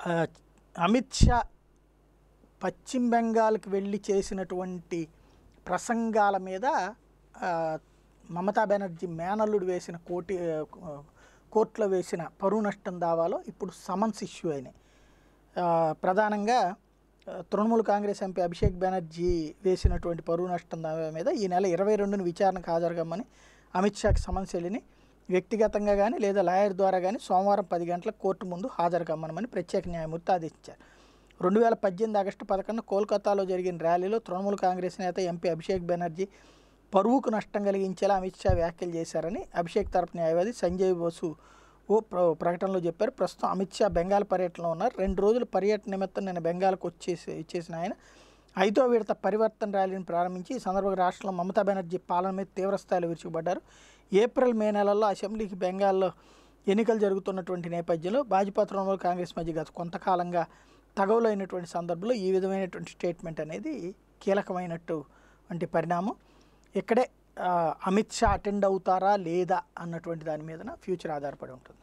ఆ, అమిత్ షా పశ్చిమ బెంగాల్కి వెళ్ళి చేసినటువంటి ప్రసంగాల మీద ఆ, మమతా బెనర్జీ మేనల్లుడు వేసిన కోటి ఆ, కోర్టులో వేసిన పరువు నష్టం దావాలో ఇప్పుడు సమన్స్ ఇష్యూ అయినాయి ఆ, ప్రధానంగా ఆ, తృణమూల్ కాంగ్రెస్ ఎంపీ అభిషేక్ బెనర్జీ వేసినటువంటి పరువు నష్టం దావా మీద ఈ నెల ఇరవై రెండున విచారణకు హాజరుగమ్మని అమిత్ షాకి సమన్స్ వెళ్ళినాయి వ్యక్తిగతంగా కానీ లేదా లాయర్ ద్వారా కానీ సోమవారం పది గంటలకు కోర్టు ముందు హాజరుగమ్మనమని ప్రత్యేక న్యాయమూర్తి ఆదేశించారు రెండు వేల పద్దెనిమిది ఆగస్టు పదకొండున కోల్కతాలో జరిగిన ర్యాలీలో తృణమూల్ కాంగ్రెస్ నేత ఎంపీ అభిషేక్ బెనర్జీ పరువుకు నష్టం కలిగించేలా అమిత్ షా వ్యాఖ్యలు చేశారని అభిషేక్ తరపు న్యాయవాది సంజయ్ బసు ఓ ప్ర- ప్రకటనలో చెప్పారు ప్రస్తుతం అమిత్ షా బెంగాల్ పర్యటనలో ఉన్నారు రెండు రోజుల పర్యటన నిమిత్తం నేను బెంగాల్కు వచ్చేసి ఇచ్చేసిన ఆయన ఐదో విడత పరివర్తన ర్యాలీని ప్రారంభించి ఈ సందర్భంగా రాష్ట్రంలో మమతా బెనర్జీ పాలన మీద తీవ్రస్థాయిలో విరుచుకుపడ్డారు ఏప్రిల్ మే నెలల్లో అసెంబ్లీకి బెంగాల్లో ఎన్నికలు జరుగుతున్నటువంటి నేపథ్యంలో భాజపా తృణమూల్ కాంగ్రెస్ మధ్య గత కొంతకాలంగా తగవులైనటువంటి సందర్భంలో ఈ విధమైనటువంటి స్టేట్మెంట్ అనేది కీలకమైనట్టు వంటి పరిణామం ఇక్కడే ఆ, అమిత్ షా అటెండ్ అవుతారా లేదా అన్నటువంటి దాని మీద ఫ్యూచర్ ఆధారపడి ఉంటుంది